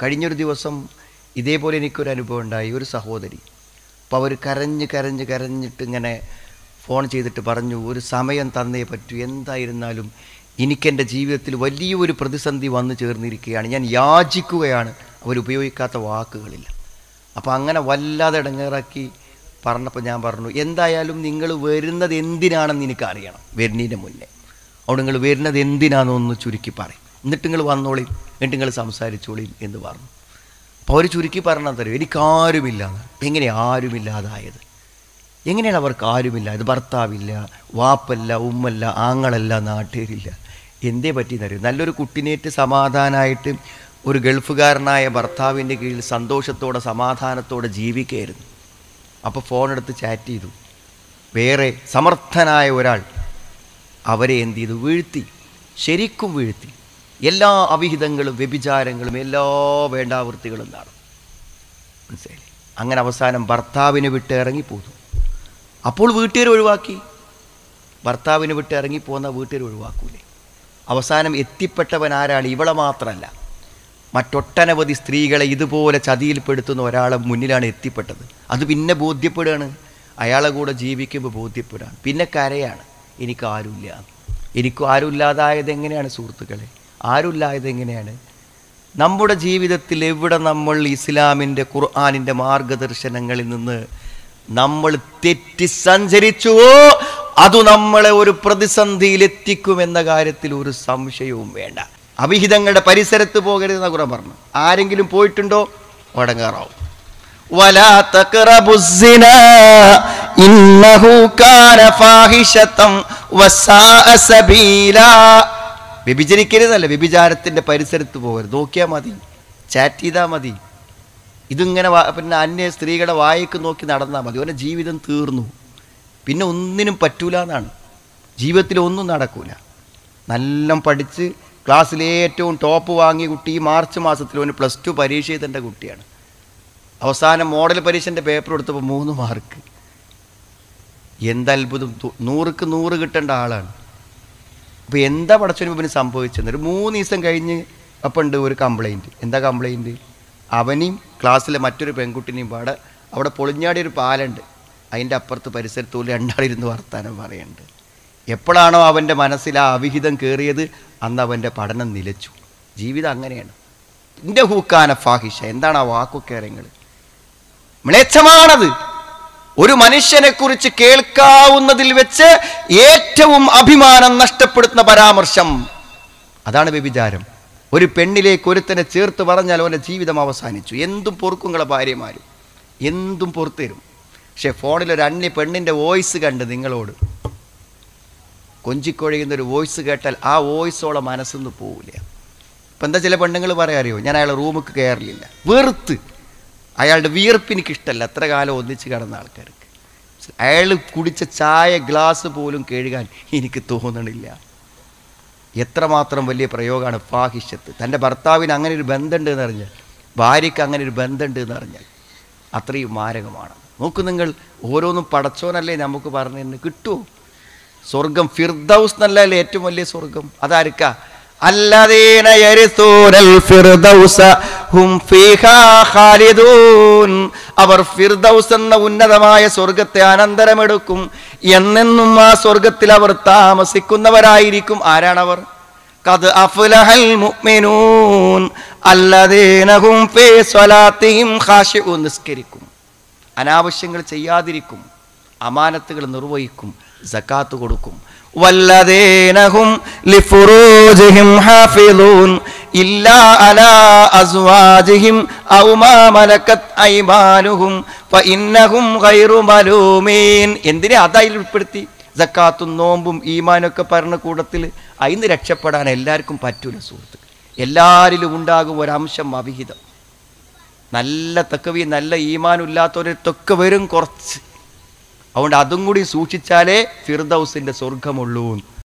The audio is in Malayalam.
കഴിഞ്ഞൊരു ദിവസം ഇതേപോലെ എനിക്കൊരു അനുഭവം ഉണ്ടായി ഒരു സഹോദരി അപ്പോൾ അവർ കരഞ്ഞ് കരഞ്ഞ് കരഞ്ഞിട്ട് ഇങ്ങനെ ഫോൺ ചെയ്തിട്ട് പറഞ്ഞു ഒരു സമയം തന്നേ പറ്റൂ എന്തായിരുന്നാലും എനിക്കെൻ്റെ ജീവിതത്തിൽ വലിയൊരു പ്രതിസന്ധി വന്നു ചേർന്നിരിക്കുകയാണ് ഞാൻ യാചിക്കുകയാണ് അവരുപയോഗിക്കാത്ത വാക്കുകളില്ല അപ്പോൾ അങ്ങനെ വല്ലാതെ ഇടങ്ങേറാക്കി പറഞ്ഞപ്പോൾ ഞാൻ പറഞ്ഞു എന്തായാലും നിങ്ങൾ വരുന്നത് എന്തിനാണെന്ന് എനിക്ക് അറിയണം വരുന്നതിന് മുന്നേ അവിടെ നിങ്ങൾ വരുന്നത് എന്തിനാണെന്നൊന്ന് ചുരുക്കി പറയും എന്നിട്ട് നിങ്ങൾ വന്നോളിയും എന്നിട്ട് നിങ്ങൾ സംസാരിച്ചോളിയും എന്ന് പറഞ്ഞു അപ്പോൾ അവർ ചുരുക്കി പറഞ്ഞാൽ തരും എനിക്കാരുമില്ല എങ്ങനെ ആരുമില്ലാതായത് എങ്ങനെയാണ് അവർക്ക് ആരുമില്ല ഇത് ഭർത്താവില്ല വാപ്പല്ല ഉമ്മല്ല ആങ്ങളല്ല നാട്ടുകാരില്ല എന്തേ പറ്റിയെന്നറിയും നല്ലൊരു കുട്ടിനേറ്റ് സമാധാനമായിട്ട് ഒരു ഗൾഫുകാരനായ ഭർത്താവിൻ്റെ കീഴിൽ സന്തോഷത്തോടെ സമാധാനത്തോടെ ജീവിക്കുകയായിരുന്നു അപ്പോൾ ഫോണെടുത്ത് ചാറ്റ് ചെയ്തു വേറെ സമർത്ഥനായ ഒരാൾ അവരെ എന്ത് ചെയ്തു വീഴ്ത്തി ശരിക്കും വീഴ്ത്തി എല്ലാ അവിഹിതങ്ങളും വ്യഭിചാരങ്ങളും എല്ലാ വേണ്ടാവൃത്തികളും നടന്നു മനസ്സിലായി അങ്ങനെ അവസാനം ഭർത്താവിനെ വിട്ട് ഇറങ്ങിപ്പോന്നു അപ്പോൾ വീട്ടുകാർ ഒഴിവാക്കി ഭർത്താവിനെ വിട്ട് ഇറങ്ങിപ്പോന്ന വീട്ടുകാർ ഒഴിവാക്കൂലേ അവസാനം എത്തിപ്പെട്ടവൻ ആരാണ് ഇവളെ മാത്രമല്ല മറ്റൊട്ടനവധി സ്ത്രീകളെ ഇതുപോലെ ചതിയിൽപ്പെടുത്തുന്ന ഒരാളെ മുന്നിലാണ് എത്തിപ്പെട്ടത് അത് പിന്നെ ബോധ്യപ്പെടുകയാണ് അയാളെ കൂടെ ജീവിക്കുമ്പോൾ ബോധ്യപ്പെടുകയാണ് പിന്നെ കരയാണ് എനിക്ക് ആരുമില്ല എനിക്കും ആരുമില്ലാതായത് എങ്ങനെയാണ് സുഹൃത്തുക്കളെ ആരുമില്ലായത് എങ്ങനെയാണ് നമ്മുടെ ജീവിതത്തിൽ എവിടെ നമ്മൾ ഇസ്ലാമിൻ്റെ ഖുർആാനിൻ്റെ മാർഗദർശനങ്ങളിൽ നിന്ന് നമ്മൾ തെറ്റി സഞ്ചരിച്ചുവോ അത് നമ്മളെ ഒരു പ്രതിസന്ധിയിൽ എത്തിക്കുമെന്ന കാര്യത്തിൽ ഒരു സംശയവും വേണ്ട അവിഹിതങ്ങളുടെ പരിസരത്ത് പോകരുതെന്ന കുറെ പറഞ്ഞു ആരെങ്കിലും പോയിട്ടുണ്ടോ ഉടങ്ങാറാവും ولا تقربوا الزنا إنه كان فاحشة وساء سبيلا വ്യഭിചരിക്കരുതല്ല വ്യഭിചാരത്തിൻ്റെ പരിസരത്ത് പോകരുത് നോക്കിയാൽ മതി ചാറ്റ് ചെയ്താൽ മതി ഇതിങ്ങനെ വാ- പിന്നെ അന്യ സ്ത്രീകളുടെ വായിക്ക് നോക്കി നടന്നാൽ മതി അവൻ്റെ ജീവിതം തീർന്നു പിന്നെ ഒന്നിനും പറ്റൂല എന്നാണ് ജീവിതത്തിൽ ഒന്നും നടക്കൂല നല്ല പഠിച്ച് ക്ലാസ്സിലെ ഏറ്റവും ടോപ്പ് വാങ്ങിയ കുട്ടി ഈ മാർച്ച് മാസത്തിൽ അവന് പ്ലസ് ടു പരീക്ഷ ചെയ്തേണ്ട കുട്ടിയാണ് അവസാനം മോഡൽ പരീക്ഷൻ്റെ പേപ്പർ എടുത്തപ്പോൾ മൂന്ന് മാർക്ക് എന്തത്ഭുതം തു- നൂറുക്ക് നൂറ് കിട്ടേണ്ട ആളാണ് അപ്പോൾ എന്താ പടച്ചവന് ഇവന് സംഭവിച്ചത് ഒരു മൂന്ന് ദിവസം കഴിഞ്ഞ് അപ്പം ഉണ്ട് ഒരു കംപ്ലൈൻറ്റ് എന്താ കംപ്ലൈൻറ്റ് അവനെയും ക്ലാസ്സിലെ മറ്റൊരു പെൺകുട്ടിനെയും പാടെ അവിടെ പൊളിഞ്ഞാടി ഒരു പാലുണ്ട് അതിൻ്റെ അപ്പുറത്ത് പരിസരത്ത് പോലും രണ്ടാളിരുന്ന് വർത്താനം പറയുന്നുണ്ട് എപ്പോഴാണോ അവൻ്റെ മനസ്സിൽ ആ അവിഹിതം കയറിയത് അന്ന് അവൻ്റെ പഠനം നിലച്ചു ജീവിതം അങ്ങനെയാണ് എൻ്റെ ഹൂക്കാന ഫാഹിഷ എന്താണ് ആ വാക്കൊക്കെ നിങ്ങൾ മ്ലേച്ഛമാണത് ഒരു മനുഷ്യനെക്കുറിച്ച് കേൾക്കാവുന്നതിൽ വെച്ച് ഏറ്റവും അഭിമാനം നഷ്ടപ്പെടുത്തുന്ന പരാമർശം അതാണ് വ്യഭിചാരം ഒരു പെണ്ണിലേക്ക് ഒരുത്തനെ ചേർത്ത് പറഞ്ഞാൽ അവൻ്റെ ജീവിതം അവസാനിച്ചു എന്തും പൊറുക്കുങ്ങളെ ഭാര്യമാരും എന്തും പുറത്തു തരും പക്ഷെ ഫോണിൽ ഒരു അന്യ പെണ്ണിൻ്റെ വോയിസ് കണ്ട് നിങ്ങളോട് കൊഞ്ചിക്കൊഴിയുന്ന ഒരു വോയിസ് കേട്ടാൽ ആ വോയിസോളം മനസ്സൊന്നും പോവില്ല ഇപ്പം എന്താ ചില പെണ്ണുങ്ങൾ പറയാറിയോ ഞാൻ അയാളെ റൂമിക്ക് കയറലില്ല വെറുത്ത് അയാളുടെ വിയർപ്പ് എനിക്കിഷ്ടമല്ല അത്ര കാലം ഒന്നിച്ച് കിടന്ന ആൾക്കാർക്ക് അയാൾ കുടിച്ച ചായ ഗ്ലാസ് പോലും കഴുകാൻ എനിക്ക് തോന്നണില്ല എത്രമാത്രം വലിയ പ്രയോഗമാണ് ഫാഹിഷത്ത് തൻ്റെ ഭർത്താവിന് അങ്ങനെ ഒരു ബന്ധമുണ്ട് എന്ന് അറിഞ്ഞാൽ ഭാര്യയ്ക്ക് അങ്ങനെ ഒരു ബന്ധമുണ്ട് എന്ന് അറിഞ്ഞാൽ അത്രയും മാരകമാണ് നോക്കൂ നിങ്ങൾ ഓരോന്നും പടച്ചോനല്ലേ നമുക്ക് പറഞ്ഞു തന്നെ കിട്ടുമോ സ്വർഗം ഫിർദൌസ് എന്നല്ലേ ഏറ്റവും വലിയ സ്വർഗം അതാർക്കാ അല്ലദീന യരിസൂനൽ ഫിർദൗസ ഹും ഫീഹാ ഖാലിദൂൻ അവർ ഫിർദൗസ് എന്ന ഉന്നതമായ സ്വർഗത്തെ അനന്തരമെടുക്കും എന്നെന്നും ആ സ്വർഗത്തിൽ അവർ താമസിക്കുന്നവരായിരിക്കും ആരാണവർ കത് അഫ്ലഹൽ മുഅ്മിനൂൻ അല്ലദീന ഹും ഫീ സ്വലാത്തിഹിം ഖാശിഊൻ നിസ്കരിക്കും അനാവശ്യങ്ങൾ ചെയ്യാതിരിക്കും അമാനത്തുകൾ നിർവഹിക്കും സക്കാത്ത് കൊടുക്കും വല്ലതേനഹും ലിഫുറൂജിഹിം ഹാഫിളൂൻ ഇല്ലാ അലാ അസ്വാജിഹിം ഔ മാ മലക്കത് ഐമാനുഹും ഫഇന്നഹും ഗൈറു മലൂമീൻ എന്തിനെ അതായി ഉൾപ്പെടുത്തി സക്കാത്തും നോമ്പും ഈമാനൊക്കെ പറഞ്ഞ കൂട്ടത്തിൽ അതിന് രക്ഷപ്പെടാൻ എല്ലാവർക്കും പറ്റൂല സുഹൃത്ത് എല്ലാവരിലും ഉണ്ടാകും ഒരംശം അവിഹിതം നല്ല തക്കവി നല്ല ഈമാനില്ലാത്തവരത്തൊക്കെ വരും കുറച്ച് അതുകൊണ്ട് അതും കൂടി സൂക്ഷിച്ചാലേ ഫിർദൗസിൻ്റെ സ്വർഗമുള്ളൂ